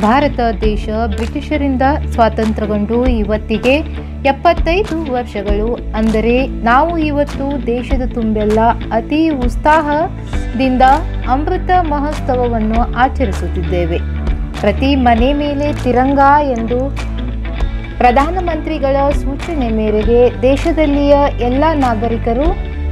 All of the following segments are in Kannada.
ಭಾರತ ದೇಶ ಬ್ರಿಟಿಷರಿಂದ ಸ್ವಾತಂತ್ರ್ಯಗೊಂಡು ಇವತ್ತಿಗೆ ಎಪ್ಪತ್ತೈದು ವರ್ಷಗಳು ಅಂದರೆ ನಾವು ಇವತ್ತು ದೇಶದ ತುಂಬೆಲ್ಲ ಅತಿ ಉತ್ಸಾಹದಿಂದ ಅಮೃತ ಮಹೋತ್ಸವವನ್ನು ಆಚರಿಸುತ್ತಿದ್ದೇವೆ ಪ್ರತಿ ಮನೆ ಮೇಲೆ ತಿರಂಗ ಎಂದು ಪ್ರಧಾನಮಂತ್ರಿಗಳ ಸೂಚನೆ ಮೇರೆಗೆ ದೇಶದಲ್ಲಿಯ ಎಲ್ಲ ನಾಗರಿಕರು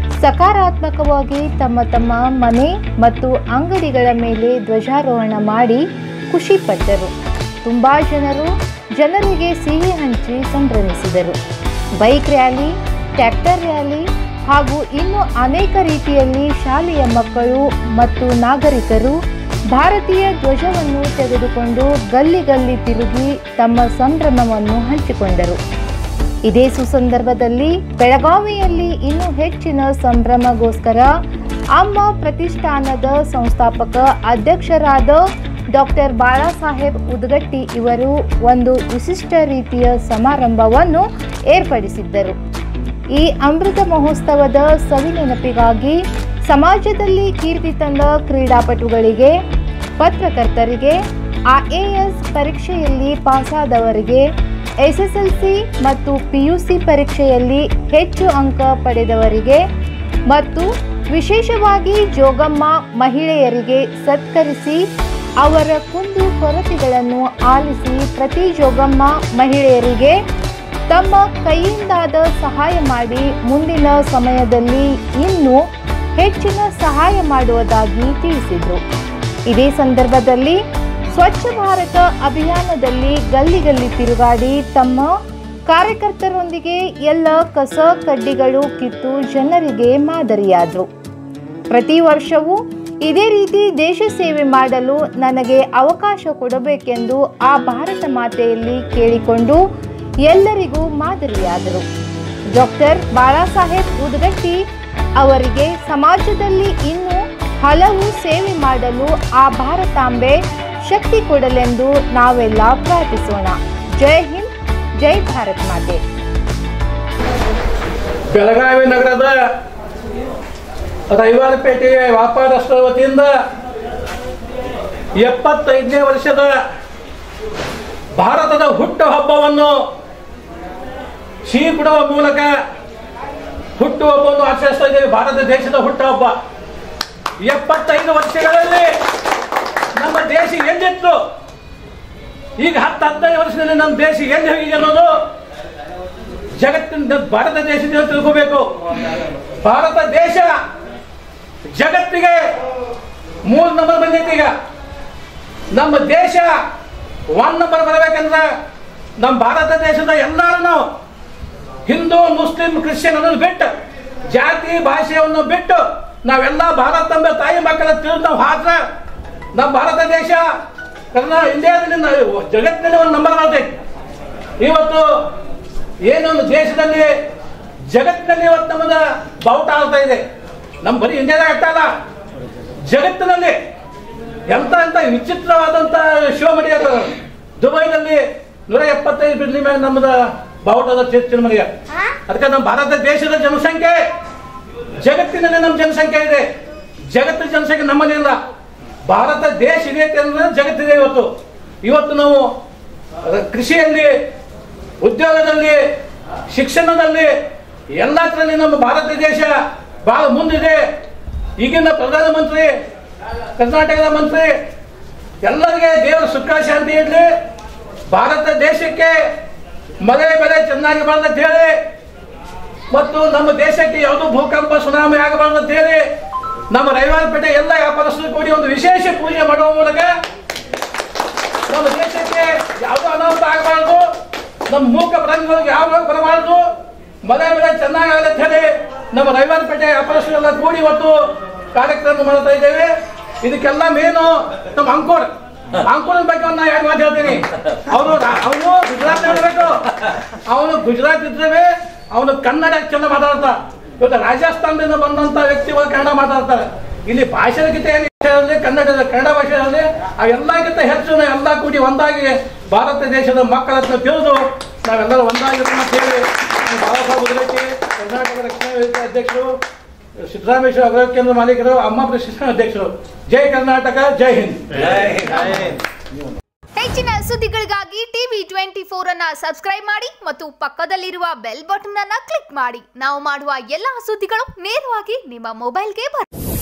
ಸಕಾರಾತ್ಮಕವಾಗಿ ತಮ್ಮ ತಮ್ಮ ಮನೆ ಮತ್ತು ಅಂಗಡಿಗಳ ಮೇಲೆ ಧ್ವಜಾರೋಹಣ ಮಾಡಿ ಖುಷಿಪಟ್ಟರು ತುಂಬ ಜನರು ಜನರಿಗೆ ಸಿಹಿ ಹಂಚಿ ಸಂಭ್ರಮಿಸಿದರು ಬೈಕ್ ರ್ಯಾಲಿ ಟ್ರ್ಯಾಕ್ಟರ್ ರ್ಯಾಲಿ ಹಾಗೂ ಇನ್ನು ಅನೇಕ ರೀತಿಯಲ್ಲಿ ಶಾಲೆಯ ಮಕ್ಕಳು ಮತ್ತು ನಾಗರಿಕರು ಭಾರತೀಯ ಧ್ವಜವನ್ನು ತೆಗೆದುಕೊಂಡು ಗಲ್ಲಿ ಗಲ್ಲಿ ತಿರುಗಿ ತಮ್ಮ ಸಂಭ್ರಮವನ್ನು ಹಂಚಿಕೊಂಡರು ಇದೇ ಸುಸಂದರ್ಭದಲ್ಲಿ ಬೆಳಗಾವಿಯಲ್ಲಿ ಇನ್ನೂ ಹೆಚ್ಚಿನ ಸಂಭ್ರಮಗೋಸ್ಕರ ಅಮ್ಮ ಪ್ರತಿಷ್ಠಾನದ ಸಂಸ್ಥಾಪಕ ಅಧ್ಯಕ್ಷರಾದ ಡಾಕ್ಟರ್ ಬಾಳಾಸಾಹೇಬ್ ಉದ್ಗಟ್ಟಿ ಇವರು ಒಂದು ವಿಶಿಷ್ಟ ರೀತಿಯ ಸಮಾರಂಭವನ್ನು ಏರ್ಪಡಿಸಿದ್ದರು ಈ ಅಮೃತ ಮಹೋತ್ಸವದ ಸವಿ ನೆನಪಿಗಾಗಿ ಸಮಾಜದಲ್ಲಿ ಕೀರ್ತಿ ತಂದ ಕ್ರೀಡಾಪಟುಗಳಿಗೆ ಪತ್ರಕರ್ತರಿಗೆ ಐಎಎಸ್ ಪರೀಕ್ಷೆಯಲ್ಲಿ ಪಾಸಾದವರಿಗೆ ಎಸ್ಎಸ್ಎಲ್ಸಿ ಮತ್ತು ಪಿಯುಸಿ ಪರೀಕ್ಷೆಯಲ್ಲಿ ಹೆಚ್ಚು ಅಂಕ ಪಡೆದವರಿಗೆ ಮತ್ತು ವಿಶೇಷವಾಗಿ ಜೋಗಮ್ಮ ಮಹಿಳೆಯರಿಗೆ ಸತ್ಕರಿಸಿ ಅವರ ಕುಂದು ಕೊರತೆಗಳನ್ನು ಆಲಿಸಿ ಪ್ರತಿ ಜೋಗಮ್ಮ ಮಹಿಳೆಯರಿಗೆ ತಮ್ಮ ಕೈಯಿಂದಾದ ಸಹಾಯ ಮಾಡಿ ಮುಂದಿನ ಸಮಯದಲ್ಲಿ ಇನ್ನೂ ಹೆಚ್ಚಿನ ಸಹಾಯ ಮಾಡುವುದಾಗಿ ತಿಳಿಸಿದರು ಇದೇ ಸಂದರ್ಭದಲ್ಲಿ ಸ್ವಚ್ಛ ಭಾರತ ಅಭಿಯಾನದಲ್ಲಿ ಗಲ್ಲಿ ಗಲ್ಲಿ ತಿರುಗಾಡಿ ತಮ್ಮ ಕಾರ್ಯಕರ್ತರೊಂದಿಗೆ ಎಲ್ಲ ಕಸ ಕಡ್ಡಿಗಳು ಕಿತ್ತು ಜನರಿಗೆ ಮಾದರಿಯಾದರು ಪ್ರತಿ ವರ್ಷವೂ ಇದೇ ರೀತಿ ದೇಶ ಸೇವೆ ಮಾಡಲು ನನಗೆ ಅವಕಾಶ ಕೊಡಬೇಕೆಂದು ಆ ಭಾರತ ಮಾತೆಯಲ್ಲಿ ಕೇಳಿಕೊಂಡು ಎಲ್ಲರಿಗೂ ಮಾದರಿಯಾದರು ಡಾಕ್ಟರ್ ಬಾಳಾಸಾಹೇಬ್ ಉದ್ಗಟ್ಟಿ ಅವರಿಗೆ ಸಮಾಜದಲ್ಲಿ ಇನ್ನೂ ಹಲವು ಸೇವೆ ಮಾಡಲು ಆ ಭಾರತಾಂಬೆ ಶಕ್ತಿ ಕೊಡಲೆಂದು ನಾವೆಲ್ಲ ಪ್ರಾರ್ಥಿಸೋಣ ಜೈ ಹಿಂದ್ ಜೈ ಭಾರತ್ ಮಾತೆ ಬೆಳಗಾವಿ ನಗರದ ರವಿವಾರಪೇಟೆಯ ವ್ಯಾಪಾರಸ್ಥರ ವತಿಯಿಂದ ಎಪ್ಪತ್ತೈದನೇ ವರ್ಷದ ಭಾರತದ ಹುಟ್ಟು ಹಬ್ಬವನ್ನು ಸಿಹಿ ಕೊಡುವ ಮೂಲಕ ಹುಟ್ಟು ಹಬ್ಬವನ್ನು ಆಚರಿಸ್ತಾ ಇದ್ದೇವೆ ಭಾರತ ದೇಶದ ಹುಟ್ಟು ಹಬ್ಬ ಎಪ್ಪತ್ತೈದು ವರ್ಷಗಳಲ್ಲಿ ನಮ್ಮ ದೇಶ ಎಲ್ಲಿತ್ತು ಈಗ ಹತ್ತು ಹದಿನೈದು ವರ್ಷದಲ್ಲಿ ನಮ್ಮ ದೇಶ ಎಲ್ಲಿ ಹೋಗಿದೆ ಅನ್ನೋದು ಜಗತ್ತಿನ ಭಾರತ ದೇಶದಿಂದ ತಿಳ್ಕೋಬೇಕು ಭಾರತ ದೇಶ ಜಗತ್ತಿಗೆ ಮೂರು ನಂಬರ್ ಬಂದೈತಿ ಈಗ ನಮ್ಮ ದೇಶ ಒನ್ ನಂಬರ್ ಬರಬೇಕಂದ್ರೆ ನಮ್ಮ ಭಾರತ ದೇಶದ ಎಲ್ಲರೂ ನಾವು ಹಿಂದೂ ಮುಸ್ಲಿಂ ಕ್ರಿಶ್ಚಿಯನ್ ಅನ್ನೋದು ಬಿಟ್ಟು ಜಾತಿ ಭಾಷೆಯನ್ನು ಬಿಟ್ಟು ನಾವೆಲ್ಲ ಭಾರತ ಎಂಬ ತಾಯಿ ಮಕ್ಕಳ ತಿಳಿದು ನಾವು ಹಾತ್ರ ನಮ್ಮ ಭಾರತ ದೇಶ ಕರ್ನಾ ಇಂಡಿಯಾದಲ್ಲಿ ನಾವು ಜಗತ್ತಿನಲ್ಲಿ ಒಂದು ನಂಬರ್ ಬರ್ತೈತಿ ಇವತ್ತು ಏನೊಂದು ದೇಶದಲ್ಲಿ ಜಗತ್ತಿನಲ್ಲಿ ಇವತ್ತು ನಮ್ಮದ ಬಾವುಟ ಆಡ್ತಾ ಇದೆ ನಮ್ಮ ಬರೀ ಇಂಡಿಯಾದಾಗ ಅಷ್ಟ ಅಲ್ಲ ಜಗತ್ತಿನಲ್ಲಿ ಎಂತ ಎಂತ ವಿಚಿತ್ರವಾದಂತ ಶಿವ ಮಡಿಯಾದ ದುಬೈನಲ್ಲಿ ನೂರ ಎಪ್ಪತ್ತೈದು ಬಿಡ್ಲಿ ಮೇಲೆ ನಮ್ಮದ ಬಾವುಟದ ಚರ್ಚಿನ ಮನೆಯ ಅದಕ್ಕೆ ನಮ್ಮ ಭಾರತ ದೇಶದ ಜನಸಂಖ್ಯೆ ಜಗತ್ತಿನಲ್ಲಿ ನಮ್ಮ ಜನಸಂಖ್ಯೆ ಇದೆ ಜಗತ್ತಿನ ಜನಸಂಖ್ಯೆ ನಮ್ಮಲ್ಲಿ ಇಲ್ಲ ಭಾರತ ದೇಶ ಇದೆ ಅಂದ್ರೆ ಜಗತ್ತಿದೆ ಇವತ್ತು ಇವತ್ತು ನಾವು ಕೃಷಿಯಲ್ಲಿ ಉದ್ಯೋಗದಲ್ಲಿ ಶಿಕ್ಷಣದಲ್ಲಿ ಎಲ್ಲದರಲ್ಲಿ ನಮ್ಮ ಭಾರತ ದೇಶ ಬಹಳ ಮುಂದಿದೆ ಈಗಿನ ಪ್ರಧಾನಮಂತ್ರಿ ಕರ್ನಾಟಕದ ಮಂತ್ರಿ ಎಲ್ಲರಿಗೆ ದೇವರ ಸುಖ ಶಾಂತಿ ಇರಲಿ ಭಾರತ ದೇಶಕ್ಕೆ ಮಳೆ ಬೆಳೆ ಚೆನ್ನಾಗಿ ಬರಲ್ಲ ಅಂತ ಹೇಳಿ ಮತ್ತು ನಮ್ಮ ದೇಶಕ್ಕೆ ಯಾವುದೋ ಭೂಕಂಪ ಸುನಾಮಿ ಆಗಬಾರ್ದು ಅಂತ ಹೇಳಿ ನಮ್ಮ ರವಿವಾರಪೇಟೆ ಎಲ್ಲ ವ್ಯಾಪಾರಸ್ಥರು ಕೂಡಿ ಒಂದು ವಿಶೇಷ ಪೂಜೆ ಮಾಡುವ ಮೂಲಕ ನಮ್ಮ ದೇಶಕ್ಕೆ ಯಾವುದೋ ಅನಾಹುತ ಆಗಬಾರ್ದು ನಮ್ಮ ಮೂಕ ಪ್ರಾಣಿಗಳಿಗೆ ಯಾವ ರೋಗ ಬರಬಾರ್ದು ಮಳೆ ಬೆಳೆ ಚೆನ್ನಾಗಲ್ಲ ಅಂತ ಹೇಳಿ ನಮ್ಮ ರವಿವಾರಪೇಟೆ ವ್ಯಾಪಾರಸ್ಥರೆಲ್ಲ ಕೂಡಿ ಇವತ್ತು ಕಾರ್ಯಕ್ರಮ ಮಾಡ್ತಾ ಇದ್ದೇವೆ ಇದಕ್ಕೆಲ್ಲ ಮೇನು ನಮ್ಮ ಅಂಕುರ್ ಅಂಕುರನ ಬಗ್ಗೆ ಒಂದು ನಾ ಎರಡು ಮಾತು ಹೇಳ್ತೀನಿ ಅವನು ಅವನು ಗುಜರಾತ್ ಇರಬೇಕು ಅವನು ಗುಜರಾತ್ ಇದ್ರೆ ಅವನು ಕನ್ನಡ ಚಂದ ಮಾತಾಡ್ತಾ ಇವತ್ತು ರಾಜಸ್ಥಾನದಿಂದ ಬಂದಂತ ವ್ಯಕ್ತಿಗಳು ಕನ್ನಡ ಮಾತಾಡ್ತಾರೆ ಇಲ್ಲಿ ಭಾಷೆಗಿಂತ ಏನು ವಿಷಯದಲ್ಲಿ ಕನ್ನಡದ ಕನ್ನಡ ಭಾಷೆಯಲ್ಲಿ ಆ ಎಲ್ಲಕ್ಕಿಂತ ಹೆಚ್ಚು ನಾವು ಎಲ್ಲ ಕೂಡಿ ಒಂದಾಗಿ ಭಾರತ ದೇಶದ ಮಕ್ಕಳ ಹತ್ರ ತಿಳಿದು ನಾವೆಲ್ಲರೂ ಒಂದಾಗಿರೋಣ ಅಂತ ಹೇಳಿ ಬಾಬಾ ಸಾಹೇಬ್ ಉದ್ರೇಕಿ ಕರ್ನಾಟಕ ರಕ್ಷಣಾ ವೇದಿಕೆ ಅಧ್ಯಕ್ಷರು ಸಿದ್ದರಾಮೇಶ್ವರ ಅಗ್ರ ಕೇಂದ್ರ ಮಾಲೀಕರು ಅಮ್ಮ ಪ್ರತಿಷ್ಠಾನ ಅಧ್ಯಕ್ಷರು ಜೈ ಕರ್ನಾಟಕ ಜೈ ಹಿಂದ್ Hey ಹೆಚ್ಚಿನ ಸುದ್ದಿಗಳಿಗಾಗಿ ಟಿವಿ ಟ್ವೆಂಟಿ ಫೋರ್ ಅನ್ನ ಸಬ್ಸ್ಕ್ರೈಬ್ ಮಾಡಿ ಮತ್ತು ಪಕ್ಕದಲ್ಲಿರುವ ಬೆಲ್ ಬಟನ್ ಅನ್ನ ಕ್ಲಿಕ್ ಮಾಡಿ ನಾವು ಮಾಡುವ ಎಲ್ಲಾ ಸುದ್ದಿಗಳು ನೇರವಾಗಿ ನಿಮ್ಮ ಮೊಬೈಲ್ಗೆ ಬರುತ್ತೆ